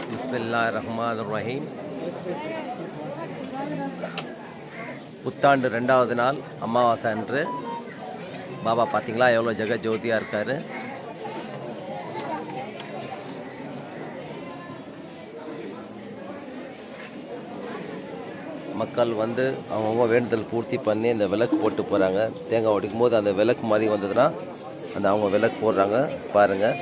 பிஸ்மில்லா ரஹ்மான் ரஹீம் புத்தாண்டு ரெண்டாவது நாள் அமாவாசை அன்று பாபா பார்த்தீங்களா எவ்வளோ ஜெக ஜோதியாக இருக்காரு மக்கள் வந்து அவங்கவுங்க வேண்டுதல் பூர்த்தி பண்ணி இந்த விளக்கு போட்டு போகிறாங்க தேங்காய் உடைக்கும் போது அந்த விளக்கு மாதிரி வந்ததுன்னா அந்த அவங்க விளக்கு போடுறாங்க பாருங்கள்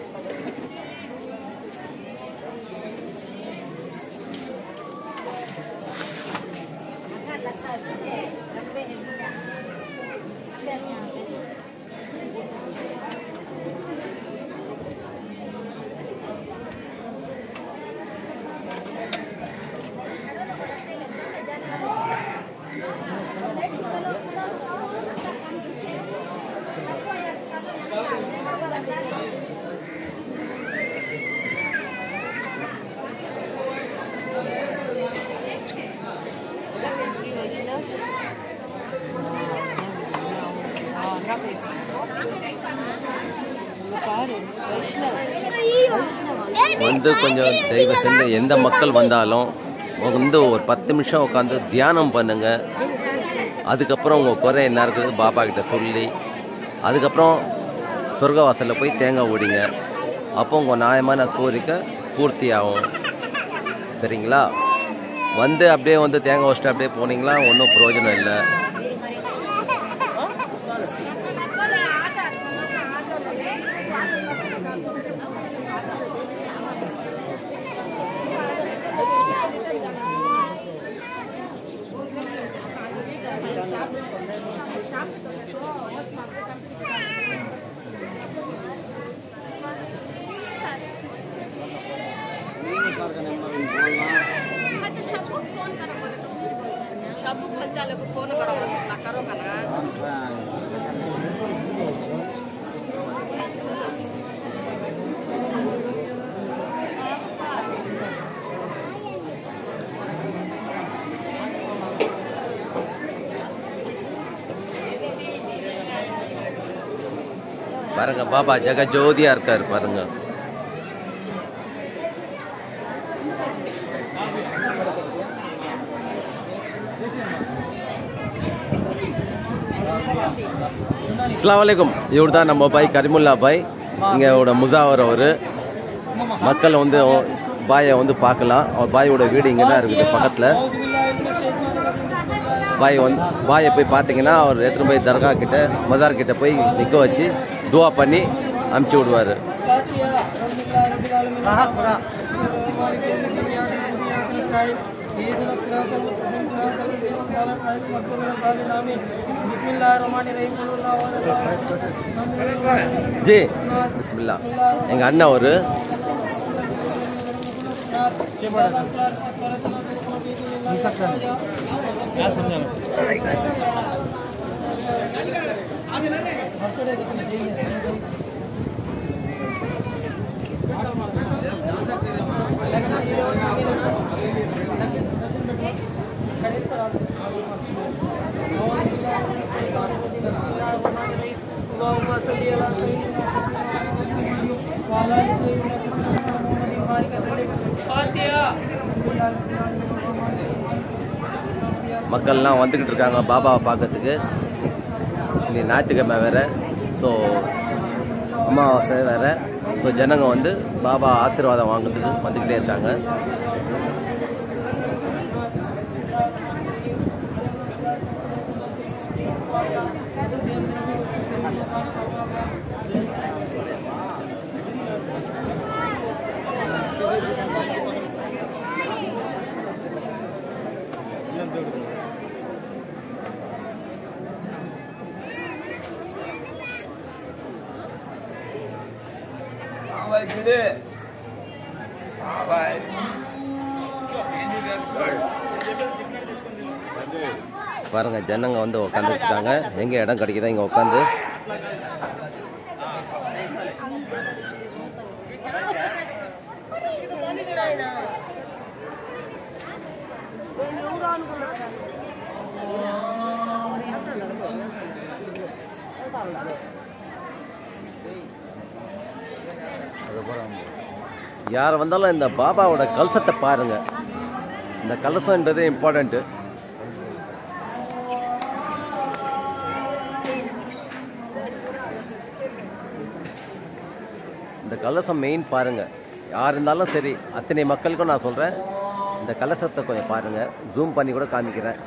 வந்து கொஞ்சம் தயவு செஞ்சு எந்த மக்கள் வந்தாலும் வந்து ஒரு பத்து நிமிஷம் உட்காந்து தியானம் பண்ணுங்க அதுக்கப்புறம் உங்கள் குறை என்ன இருக்குது பாபா கிட்ட சொல்லி அதுக்கப்புறம் சொர்க்கவாசலில் போய் தேங்காய் ஓடிங்க அப்போ உங்கள் நியாயமான கோரிக்கை பூர்த்தி ஆகும் சரிங்களா வந்து அப்படியே வந்து தேங்காய் வச்சுட்டு அப்படியே போனீங்களா ஒன்றும் பிரயோஜனம் இல்லை अच्छा सबको फोन करो बोले तो सब पंचाले को फोन करो ना करो ना பாருங்க பாபா ஜெக ஜோதியா இருக்காரு பாருங்க அஸ்லாம் வலைக்கும் இவர் தான் நம்ம பாய் கரிமுல்லா பாய் இங்கோட முசாவர் அவர் மக்கள் வந்து பாயை வந்து பார்க்கலாம் அவர் பாயோட வீடு இங்கே தான் இருக்குது பக்கத்தில் பாய் வந்து பாயை போய் பார்த்தீங்கன்னா அவர் எடுத்துகிட்டு போய் தர்கா கிட்ட மதார் கிட்ட போய் நிற்க வச்சு துவா பண்ணி அமுச்சு விடுவார் ஜி பிஸ்மில்லா எங்கள் அண்ணன் ஒரு மக்கள்லாம் வந்துக்கிட்டு இருக்காங்க பாபாவை பார்க்கறதுக்கு இன்னைக்கு ஞாயிற்றுக்கிழமை வேற ஸோ அமாவாசை வேற ஸோ ஜனங்க வந்து பாபா ஆசீர்வாதம் வாங்குறதுக்கு வந்துக்கிட்டே இருக்காங்க அவள் விடு அவள் இனிவர்கள் பாருங்க ஜனங்க வந்து உட்காந்துட்டு இருக்காங்க எங்கே இடம் கிடைக்குதோ இங்கே உட்காந்து யார் வந்தாலும் இந்த பாபாவோட கலசத்தை பாருங்க இந்த கலசம்ன்றது இம்பார்ட்டண்ட்டு இந்த கலசம் மெயின் பாருங்க யார் இருந்தாலும் சரி அத்தனை மக்களுக்கும் நான் சொல்றேன் இந்த கலசத்தை கொஞ்சம் பாருங்க ஜூம் பண்ணி கூட காமிக்கிறேன்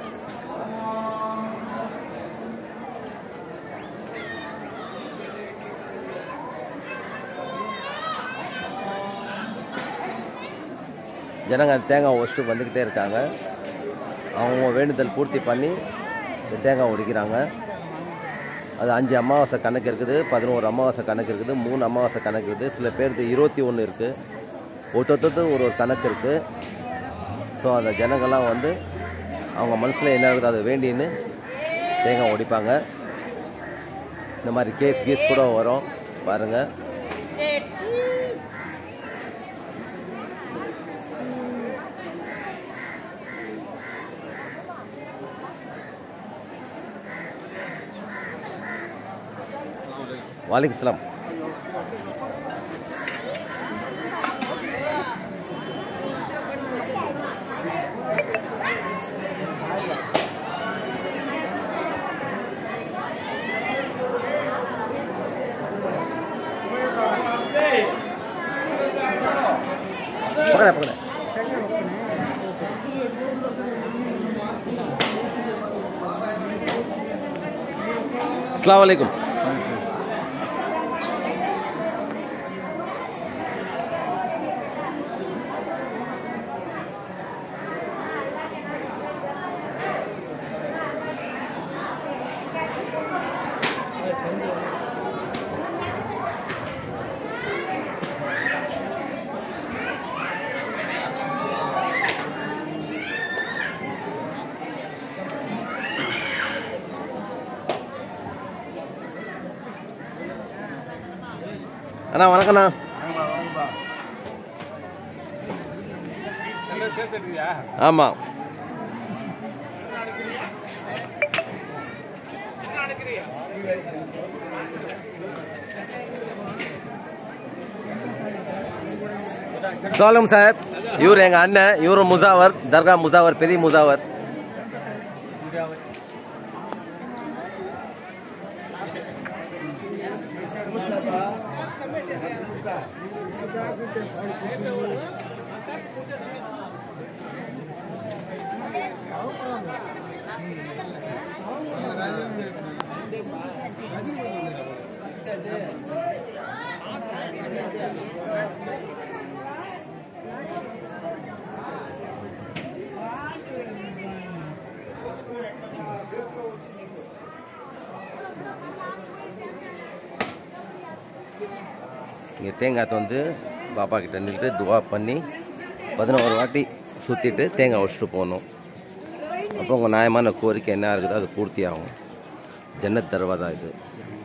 ஜனங்க அந்த தேங்காய் உடச்சிட்டு வந்துக்கிட்டே இருக்காங்க அவங்க வேண்டுதல் பூர்த்தி பண்ணி இந்த தேங்காய் உடைக்கிறாங்க அது அஞ்சு அமாவாசை கணக்கு இருக்குது பதினோரு அமாவாசை கணக்கு இருக்குது மூணு அமாவாசை கணக்கு இருக்குது சில பேருக்கு இருபத்தி ஒன்று இருக்குது ஒருத்தொருத்தருக்கு ஒரு ஒரு கணக்கு இருக்குது ஸோ அந்த ஜனங்கள்லாம் வந்து அவங்க மனசில் என்ன இருக்குது அதை வேண்டின்னு தேங்காய் உடைப்பாங்க இந்த மாதிரி கேஸ் கீஸ் கூட வரும் பாருங்கள் வாலைக்கும் சலாம் पकड़ा पकड़ा अस्सलाम वालेकुम அண்ணா வணக்கண்ணா எல்லாம் சேர்த்துட்டியா ஆமாம் சொல்லுங்க சார் இவர் எங்க அண்ணன் இவரு முசாவர் தர்கா முசாவர் பெரிய முசாவர் இங்கே தேங்காய் வந்து பாப்பா கிட்ட நின்றுட்டு துவா பண்ணி பதினோரு வாட்டி சுற்றிட்டு தேங்காய் உடச்சிட்டு போகணும் அப்புறம் உங்கள் நியாயமான கோரிக்கை என்ன இருக்குதோ அது பூர்த்தி ஆகும் ஜன்னத் தர்வாதா இது